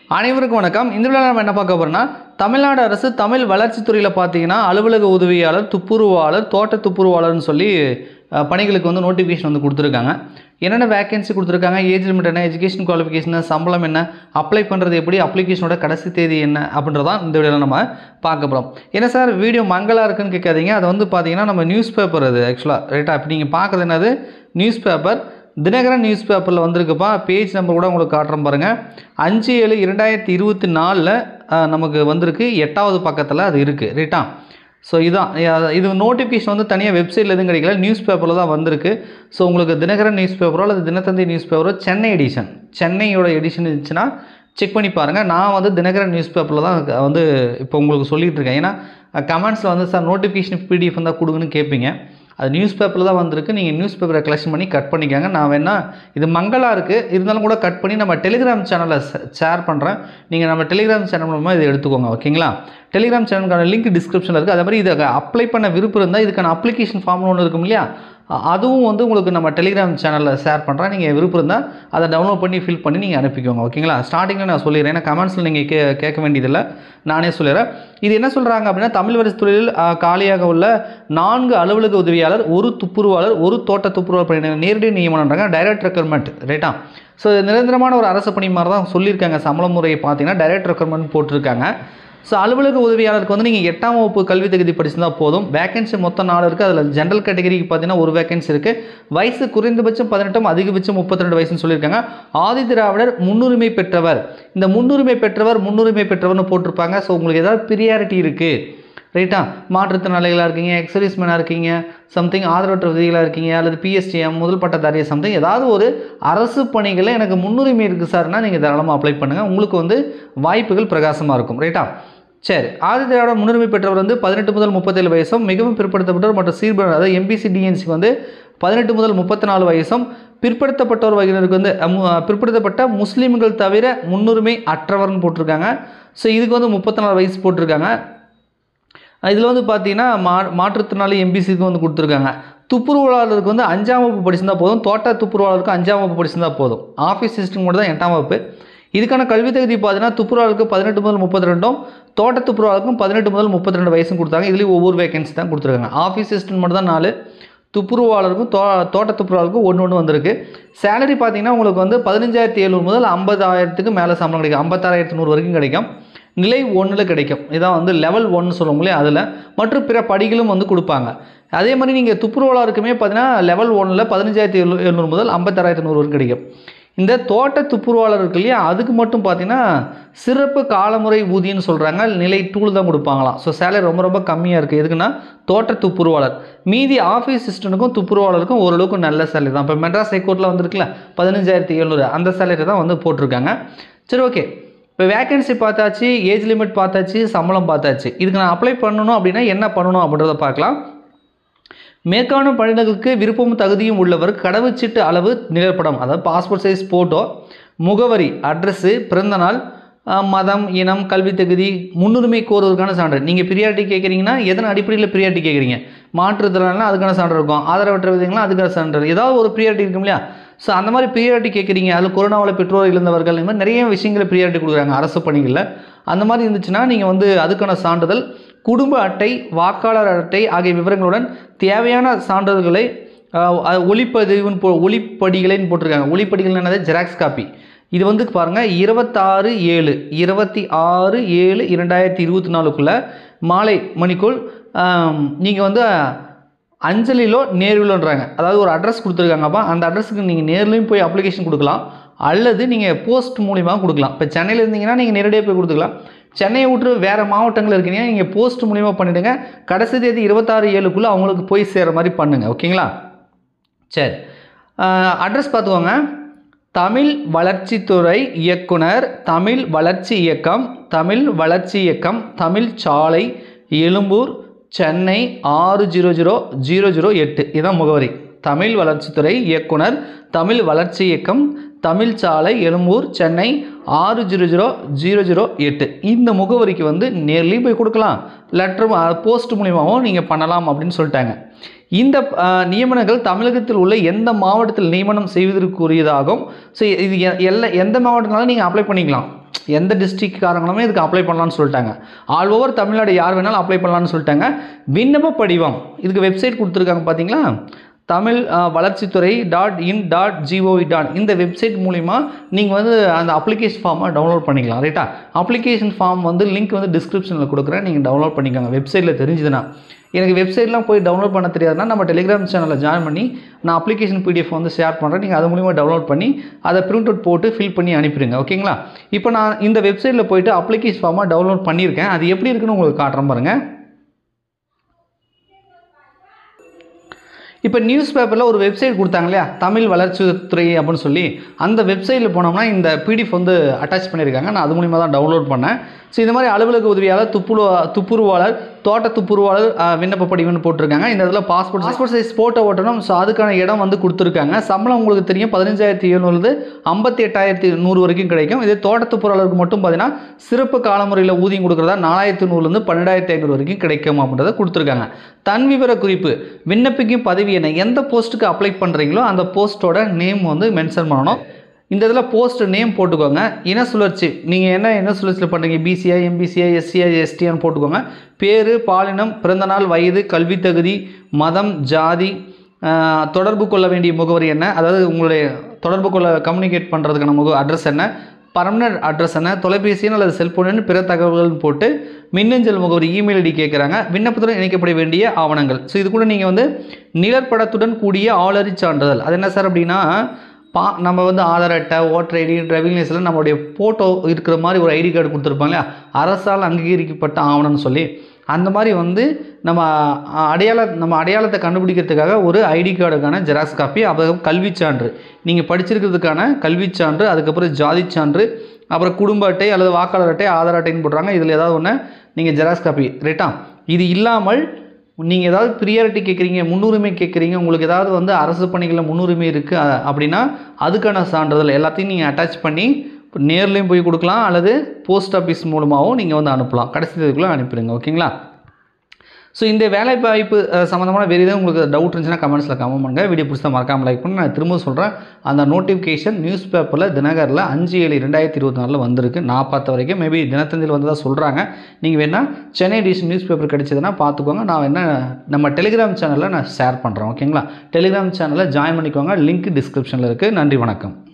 அனைவருக்கும் வணக்கம் இந்த விழா நம்ம என்ன பார்க்க போறோம்னா தமிழ்நாடு அரசு தமிழ் வளர்ச்சித்துறையில் பார்த்தீங்கன்னா அலுவலக உதவியாளர் துப்புரவாளர் தோட்ட துப்புரவாளர்னு சொல்லி அஹ், பணிகளுக்கு வந்து நோட்டிஃபிகேஷன் வந்து கொடுத்துருக்காங்க என்னென்ன வேகன்சி கொடுத்துருக்காங்க ஏஜ் லிமிட் என்ன எஜுகேஷன் குவாலிஃபிகேஷன் சம்பளம் என்ன அப்ளை பண்ணுறது எப்படி அப்ளிகேஷனோட கடைசி தேதி என்ன அப்படின்றதான் இந்த வீடியோவில் நம்ம பார்க்க போகிறோம் என்ன சார் வீடியோ மங்களா இருக்குன்னு கேட்காதீங்க அது வந்து பார்த்தீங்கன்னா நம்ம நியூஸ் பேப்பர் அது ஆக்சுவலாக ரைட்டா இப்போ நீங்கள் பார்க்குறது என்னது நியூஸ் பேப்பர் தினகரன் நியூஸ் பேப்பரில் வந்திருக்குப்பா பேஜ் நம்பர் கூட உங்களுக்கு காட்டுறேன் பாருங்கள் அஞ்சு ஏழு இரண்டாயிரத்தி இருபத்தி நாலில் நமக்கு வந்திருக்கு எட்டாவது பக்கத்தில் அது இருக்குது ரைட்டா ஸோ இதான் அஹ் இது நோட்டிஃபிகேஷன் வந்து தனியாக வெப்சைட்டில் எதுவும் கிடைக்கல நியூஸ் பேப்பரில் தான் வந்திருக்கு ஸோ உங்களுக்கு தினகரன் நியூஸ் பேப்பரோ அல்லது தினத்தந்தி நியூஸ் பேப்பரோ சென்னை எடிஷன் சென்னையோட எடிஷன் இருந்துச்சுன்னா செக் பண்ணி பாருங்கள் நான் வந்து தினகரன் நியூஸ் பேப்பரில் தான் வந்து இப்போ உங்களுக்கு சொல்லிகிட்டு இருக்கேன் ஏன்னா கமெண்ட்ஸில் வந்து சார் நோட்டிஃபிகேஷன் பிடிஎஃப் இருந்தால் கொடுங்கன்னு கேட்பீங்க அது நியூஸ் பேப்பரில் தான் வந்திருக்கு நீங்கள் நியூஸ் பேப்பரை கலெக்ஷன் பண்ணி கட் பண்ணிக்கோங்க நான் வேணா இது மங்களா இருக்குது இருந்தாலும் கூட கட் பண்ணி நம்ம டெலிகிராம் சேனலில் ஷேர் பண்ணுறேன் நீங்கள் நம்ம டெலிகிராம் சேனல் மூலமாக இதை எடுத்துக்கோங்க ஓகேங்களா டெலிகிராம் சேனலுக்கான லிங்க் டிஸ்கிரிப்ஷனில் இருக்குது அதே மாதிரி இதை அப்ளை பண்ண விருப்பம் இருந்தால் இதுக்கான அப்ளிகேஷன் ஃபார்ம்னு ஒன்று இருக்கும் இல்லையா அ- அதுவும் வந்து உங்களுக்கு நம்ம டெலிகிராம் சேனலில் ஷேர் பண்ணுறேன் நீங்கள் விருப்பம் இருந்தால் அதை டவுன்லோட் பண்ணி ஃபில் பண்ணி நீங்கள் அனுப்பிக்கோங்க ஓகேங்களா ஸ்டார்டிங்கில் நான் சொல்லிடுறேன் ஏன்னா கமெண்ட்ஸில் நீங்கள் கே கேட்க வேண்டியதில்லை நானே சொல்லிடுறேன் இது என்ன சொல்கிறாங்க அப்படின்னா தமிழ் வரிசை துறையில் அ, காலியாக உள்ள நான்கு அலுவலக உதவியாளர் ஒரு துப்புரவாளர் ஒரு தோட்ட துப்புரவாளர் பணியினர் நேரடி நியமனம்ன்றாங்க டைரக்ட் ரெக்ரூட்மெண்ட் ரைட்டா ஸோ நிரந்தரமான ஒரு அரசு பணி மாதிரி தான் சொல்லியிருக்காங்க சம்பள முறையை பார்த்தீங்கன்னா டைரக்ட் ரெக்ரூட்மெண்ட் போட்டிருக்காங்க ஸோ அலுவலக உதவியாளருக்கு வந்து நீங்கள் எட்டாம் வகுப்பு கல்வி தகுதி படிச்சிருந்தா போதும் வேகன்சி மொத்தம் நாலு இருக்குது அதில் ஜென்ரல் கேட்டகரிக்கு பார்த்தீங்கன்னா ஒரு வேகன்சி இருக்குது வயசு குறைந்தபட்சம் பதினெட்டும் அதிகபட்சம் முப்பத்தி ரெண்டு வயசுன்னு சொல்லியிருக்காங்க ஆதி திராவிடர் முன்னுரிமை பெற்றவர் இந்த முன்னுரிமை பெற்றவர் முன்னுரிமை பெற்றவர்னு போட்டிருப்பாங்க ஸோ உங்களுக்கு ஏதாவது பிரியாரிட்டி இருக்குது ரைட்டா மாற்றுத்திறனாளிகளாக இருக்கீங்க எக்ஸர்வீஸ்மேனாக இருக்கீங்க சம்திங் ஆதரவற்ற விதிகளாக இருக்கீங்க அல்லது பிஎஸ்டிஎம் முதல் பட்டதாரி சம்திங் ஏதாவது ஒரு அரசு பணிகளில் எனக்கு முன்னுரிமை இருக்குது சார்னா நீங்கள் தாராளமாக அப்ளை பண்ணுங்கள் உங்களுக்கு வந்து வாய்ப்புகள் பிரகாசமாக இருக்கும் ரைட்டா சரி ஆதி திராவிட முன்னுரிமை பெற்றவர் வந்து பதினெட்டு முதல் முப்பத்தேழு வயசும் மிகவும் பிற்படுத்தப்பட்டவர் மற்றும் சீர்பட அதாவது எம்பிசி டிஎன்சிக்கு வந்து பதினெட்டு முதல் முப்பத்தி நாலு வயசும் பிற்படுத்தப்பட்டவர் வகையினருக்கு வந்து அஹ், மு- அஹ், பிற்படுத்தப்பட்ட முஸ்லீம்கள் தவிர முன்னுரிமை அற்றவர்னு போட்டிருக்காங்க ஸோ இதுக்கு வந்து முப்பத்தி நாலு வயசு போட்டிருக்காங்க இதில் வந்து பார்த்தீங்கன்னா மா மாற்றுத்திறனாளி எம்பிசிக்கு வந்து கொடுத்துருக்காங்க துப்புரவாளருக்கு வந்து அஞ்சாம் வகுப்பு படிச்சிருந்தா போதும் தோட்ட துப்புரவாளருக்கு அஞ்சாம் வகுப்பு படிச்சிருந்தா போதும் ஆஃபீஸ் சிஸ்டம் மட்டும் தான் எட்டாம் வகுப்பு இதுக்கான கல்வி தகுதி பார்த்தீங்கன்னா துப்புரவாளருக்கு பதினெட்டு முதல் முப்பத்தி ரெண்டும் தோட்ட துப்புரவாளருக்கும் பதினெட்டு முதல் முப்பத்தி ரெண்டு வயசும் கொடுத்தாங்க இதுலேயும் ஒவ்வொரு வேகன்சி தான் கொடுத்துருக்காங்க ஆஃபீஸ் சிஸ்டம் மட்டும் தான் நாலு துப்புரவாளருக்கும் தோ தோட்ட துப்புரவாளருக்கும் ஒன்று ஒன்று வந்திருக்கு சேலரி பார்த்தீங்கன்னா உங்களுக்கு வந்து பதினஞ்சாயிரத்தி எழுநூறு முதல் ஐம்பதாயிரத்துக்கு மேலே சம்பளம் கிடைக்கும் ஐம்பத்தாறாயிரத்து நூறு வரைக்கும் கிடைக்கும் நிலை ஒன்றில் கிடைக்கும் இதான் வந்து லெவல் ஒன்னு சொல்லுவோம் இல்லையா அதில் மற்றும் பிற படிகளும் வந்து கொடுப்பாங்க அதே மாதிரி நீங்கள் துப்புரவாளருக்குமே பார்த்தீங்கன்னா லெவல் ஒன்னில் பதினஞ்சாயிரத்தி எழுநூறு எழுநூறு முதல் ஐம்பத்தாறாயிரத்து நூறு வரைக்கும் கிடைக்கும் இந்த தோட்ட துப்புரவாளர் இருக்கு இல்லையா அதுக்கு மட்டும் பார்த்தீங்கன்னா சிறப்பு காலமுறை ஊதியம்னு சொல்கிறாங்க நிலை டூல் தான் கொடுப்பாங்களாம் ஸோ சேலரி ரொம்ப ரொம்ப கம்மியாக இருக்குது எதுக்குன்னா தோட்ட துப்புரவாளர் மீதி ஆஃபீஸ் சிஸ்டனுக்கும் துப்புரவாளருக்கும் ஓரளவுக்கு நல்ல சேலரி தான் இப்போ மெட்ராஸ் ஹைகோர்ட்டில் வந்திருக்குல்ல பதினஞ்சாயிரத்தி எழுநூறு அந்த சேலரி தான் வந்து போட்டிருக்காங்க சரி ஓகே இப்போ வேகன்சி பார்த்தாச்சு ஏஜ் லிமிட் பார்த்தாச்சு சம்பளம் பார்த்தாச்சு இதுக்கு நான் அப்ளை பண்ணணும் அப்படின்னா என்ன பண்ணணும் அப்படின்றத பார்க்கலாம் மேற்காணும் பணியிடங்களுக்கு விருப்பமும் தகுதியும் உள்ளவர் கடவுச்சீட்டு அளவு நிகழ்ப்படம் அதாவது பாஸ்போர்ட் சைஸ் ஃபோட்டோ முகவரி அட்ரஸ்ஸு பிறந்தநாள் அஹ், மதம் இனம் கல்வி தகுதி முன்னுரிமை கோருவதற்கான சான்று நீங்கள் பிரியாரிட்டி கேட்குறீங்கன்னா எதன் அடிப்படையில் பிரியாரிட்டி கேட்குறீங்க மாற்றுத்திறனால அதுக்கான சான்று இருக்கும் ஆதரவற்ற விதங்களா அதுக்கான சான்று ஏதாவது ஒரு பிரியாரிட்டி இருக்கும் இல்லையா ஸோ அந்த மாதிரி பிரியாரிட்டி கேட்குறீங்க அதில் கொரோனாவில் பெற்றோர் இழந்தவர்கள் இந்த மாதிரி நிறைய விஷயங்களை பிரியாரிட்டி கொடுக்குறாங்க அரசு பணிகளில் அந்த மாதிரி இருந்துச்சுன்னா நீங்கள் வந்து அதுக்கான சான்றிதழ் குடும்ப அட்டை வாக்காளர் அட்டை ஆகிய விவரங்களுடன் தேவையான சான்றிதழ்களை அஹ், அஹ், ஒளிப்பதிவுன்னு போ ஒளிப்படிகளைன்னு போட்டிருக்காங்க ஒளிப்படிகள் என்னது ஜெராக்ஸ் காப்பி இது வந்து பாருங்கள் இருபத்தாறு ஏழு இருபத்தி ஆறு ஏழு இரண்டாயிரத்தி இருபத்தி நாலுக்குள்ளே மாலை மணிக்குள் நீங்கள் வந்து அஞ்சலிலோ நேர்விலோன்றாங்க அதாவது ஒரு அட்ரஸ் கொடுத்துருக்காங்கப்பா அந்த அட்ரஸுக்கு நீங்கள் நேர்லையும் போய் அப்ளிகேஷன் கொடுக்கலாம் அல்லது நீங்கள் போஸ்ட் மூலிமா கொடுக்கலாம் இப்போ சென்னையில் இருந்தீங்கன்னா நீங்கள் நேரடியாக போய் கொடுத்துக்கலாம் சென்னையை விட்டு வேறு மாவட்டங்கள் இருக்கீங்க நீங்கள் போஸ்ட் மூலிமா பண்ணிவிடுங்க கடைசி தேதி இருபத்தாறு ஏழுக்குள்ளே அவங்களுக்கு போய் சேர மாதிரி பண்ணுங்கள் ஓகேங்களா சரி அட்ரஸ் பார்த்துக்கோங்க தமிழ் வளர்ச்சித்துறை இயக்குனர் தமிழ் வளர்ச்சி இயக்கம் தமிழ் வளர்ச்சி இயக்கம் தமிழ் சாலை எழும்பூர் சென்னை ஆறு ஜீரோ ஜீரோ ஜீரோ ஜீரோ எட்டு இதுதான் முகவரி தமிழ் வளர்ச்சித்துறை இயக்குனர் தமிழ் வளர்ச்சி இயக்கம் தமிழ் சாலை எழும்பூர் சென்னை ஆறு ஜீரோ ஜீரோ ஜீரோ ஜீரோ எட்டு இந்த முகவரிக்கு வந்து நேர்லேயும் போய் கொடுக்கலாம் லெட்டர் போஸ்ட் மூலியமாகவும் நீங்கள் பண்ணலாம் அப்படின்னு சொல்லிட்டாங்க இந்த அஹ், நியமனங்கள் தமிழகத்தில் உள்ள எந்த மாவட்டத்தில் நியமனம் செய்வதற்குரியதாகும் ஸோ இது எ- எல்லா எந்த மாவட்டத்தினாலும் நீங்கள் அப்ளை பண்ணிக்கலாம் எந்த டிஸ்ட்ரிக்ட்காரங்களுமே இதுக்கு அப்ளை பண்ணலாம்னு சொல்லிட்டாங்க ஆல் ஓவர் தமிழ்நாடு யார் வேணாலும் அப்ளை பண்ணலாம்னு சொல்லிட்டாங்க விண்ணப்ப படிவம் இதுக்கு வெப்சைட் கொடுத்துருக்காங்க பார்த்தீங்களா தமிழ் அஹ், வளர்ச்சித்துறை dot in dot G O V dot இந்த வெப்சைட் மூலிமா நீங்கள் வந்து அந்த அப்ளிகேஷன் ஃபார்மை டவுன்லோட் பண்ணிக்கலாம் ரைட்டா அப்ளிகேஷன் ஃபார்ம் வந்து லிங்க் வந்து டிஸ்கிரிப்ஷனில் கொடுக்குறேன் நீங்கள் டவுன்லோட் பண்ணிக்கோங்க வெப்சைட்டில் தெரிஞ்சுதுன்னா எனக்கு வெப்சைட்லாம் போய் டவுன்லோட் பண்ண தெரியாதுன்னா நம்ம டெலிகிராம் சேனலில் ஜாயின் பண்ணி நான் அப்ளிகேஷன் பிடிஎஃப் வந்து ஷேர் பண்ணுறேன் நீங்கள் அது மூலிமா டவுன்லோட் பண்ணி அதை பிரிண்ட் அவுட் போட்டு ஃபில் பண்ணி அனுப்பிடுங்க ஓகேங்களா இப்போ நான் இந்த வெப்சைட்டில் போயிட்டு அப்ளிகேஷன் ஃபார்மாக டவுன்லோட் பண்ணியிருக்கேன் அது எப்படி இருக்குன்னு உங்களுக்கு காட்டுறேன் பாருங்கள் இப்போ நியூஸ் பேப்பரில் ஒரு வெப்சைட் கொடுத்தாங்க இல்லையா தமிழ் வளர்ச்சித்துறை அப்படின்னு சொல்லி அந்த வெப்சைட்டில் போனோம்னா இந்த பிடிஎஃப் வந்து அட்டாச் பண்ணியிருக்காங்க நான் அது மூலிமா தான் டவுன்லோட் பண்ணேன் ஸோ இந்த மாதிரி அலுவலக உதவியாளர் துப்புரு துப்புருவாளர் தோட்ட துப்புருவாளர் அஹ், விண்ணப்ப படிவம்னு போட்டிருக்காங்க இந்த இடத்துல பாஸ்போர்ட் பாஸ்போர்ட் சைஸ் ஃபோட்டோ ஓட்டணும் ஸோ அதுக்கான இடம் வந்து கொடுத்துருக்காங்க சம்பளம் உங்களுக்கு தெரியும் பதினஞ்சாயிரத்தி எழுநூறுலேருந்து ஐம்பத்தி எட்டாயிரத்தி நூறு வரைக்கும் கிடைக்கும் இதே தோட்டத்து பொருளாளருக்கு மட்டும் பார்த்தீங்கன்னா சிறப்பு காலமுறையில் ஊதியம் கொடுக்குறதா நாலாயிரத்தி நூறுலேருந்து பன்னெண்டாயிரத்தி ஐநூறு வரைக்கும் கிடைக்கும் அப்படின்றத கொடுத்துருக்காங்க தன் விவர குறிப்பு விண்ணப்பிக்கும் பதவி என்ன எந்த போஸ்ட்டுக்கு அப்ளை பண்ணுறீங்களோ அந்த போஸ்ட்டோட நேம் வந்து மென்ஷன் பண்ணணும் இந்த இதில் போஸ்ட் நேம் போட்டுக்கோங்க இன சுழற்சி நீங்கள் என்ன இன சுழற்சியில் பண்ணுறீங்க பிசிஐ எம்பிசிஐ எஸ்சிஐ எஸ்டிஆன்னு போட்டுக்கோங்க பேர் பாலினம் பிறந்தநாள் வயது கல்வித் தகுதி மதம் ஜாதி ஆஹ், தொடர்பு கொள்ள வேண்டிய முகவரி என்ன அதாவது உங்களுடைய தொடர்பு கொள்ள கம்யூனிகேட் பண்ணுறதுக்கான முக அட்ரஸ் என்ன பர்மனன்ட் அட்ரஸ் என்ன தொலைபேசி எண் அல்லது செல்போன் பிற தகவல்கள் போட்டு மின்னஞ்சல் முகவரி இமெயில் ஐடி கேட்குறாங்க விண்ணப்பத்துடன் இணைக்கப்பட வேண்டிய ஆவணங்கள் ஸோ இது கூட நீங்கள் வந்து நிழற்படத்துடன் கூடிய ஆளறி சான்றிதழ் அது என்ன சார் அப்படின்னா பா நம்ம வந்து ஆதார் அட்டை ஓட்டர் ஐடி டிரைவிங் லைசன்ஸில் நம்மளுடைய ஃபோட்டோ இருக்கிற மாதிரி ஒரு ஐடி கார்டு கொடுத்துருப்பாங்க இல்லையா அரசால் அங்கீகரிக்கப்பட்ட ஆவணம்னு சொல்லி அந்த மாதிரி வந்து நம்ம அ- அடையாள நம்ம அடையாளத்தை கண்டுபிடிக்கிறதுக்காக ஒரு ஐடி கார்டுக்கான ஜெராக்ஸ் காப்பி அப்புறம் கல்விச் சான்று நீங்கள் படிச்சிருக்கிறதுக்கான கல்விச் சான்று அதுக்கப்புறம் ஜாதி சான்று அப்புறம் குடும்ப அட்டை அல்லது வாக்காளர் அட்டை ஆதார் அட்டைன்னு போடுறாங்க இதில் ஏதாவது ஒன்று நீங்கள் ஜெராக்ஸ் காப்பி ரைட்டா இது இல்லாமல் நீங்கள் ஏதாவது ப்ரியாரிட்டி கேட்குறீங்க முன்னுரிமை கேட்குறீங்க உங்களுக்கு ஏதாவது வந்து அரசு பணிகளில் முன்னுரிமை இருக்குது அப்படின்னா அதுக்கான சான்றிதழ் எல்லாத்தையும் நீங்கள் அட்டாச் பண்ணி நேர்லேயும் போய் கொடுக்கலாம் அல்லது போஸ்ட் ஆஃபீஸ் மூலமாகவும் நீங்கள் வந்து அனுப்பலாம் கடைசி தேதிக்குள்ளே அனுப்பிடுங்க ஓகேங்களா ஸோ இந்த வேலை வாய்ப்பு அஹ், சம்மந்தமான வேறு எதுவும் உங்களுக்கு டவுட் இருந்துச்சுன்னா கமெண்ட்ஸில் கமெண்ட் பண்ணுங்கள் வீடியோ பிடிச்சா மறக்காமல் லைக் பண்ணி நான் திரும்ப சொல்கிறேன் அந்த நோட்டிஃபிகேஷன் நியூஸ் பேப்பரில் தினகரில் அஞ்சு ஏழு ரெண்டாயிரத்தி இருபத்தி நாலில் வந்திருக்கு நான் பார்த்த வரைக்கும் மேபி தினத்தந்தியில் வந்ததாக சொல்கிறாங்க நீங்கள் வேணால் சென்னை எடிஷன் நியூஸ் பேப்பர் கிடைச்சதுன்னா பார்த்துக்கோங்க நான் என்ன நம்ம டெலிகிராம் சேனலில் நான் ஷேர் பண்ணுறேன் ஓகேங்களா டெலிகிராம் சேனலில் ஜாயின் பண்ணிக்கோங்க லிங்க் டிஸ்கிரிப்ஷனில் இருக்குது நன்றி வணக்கம்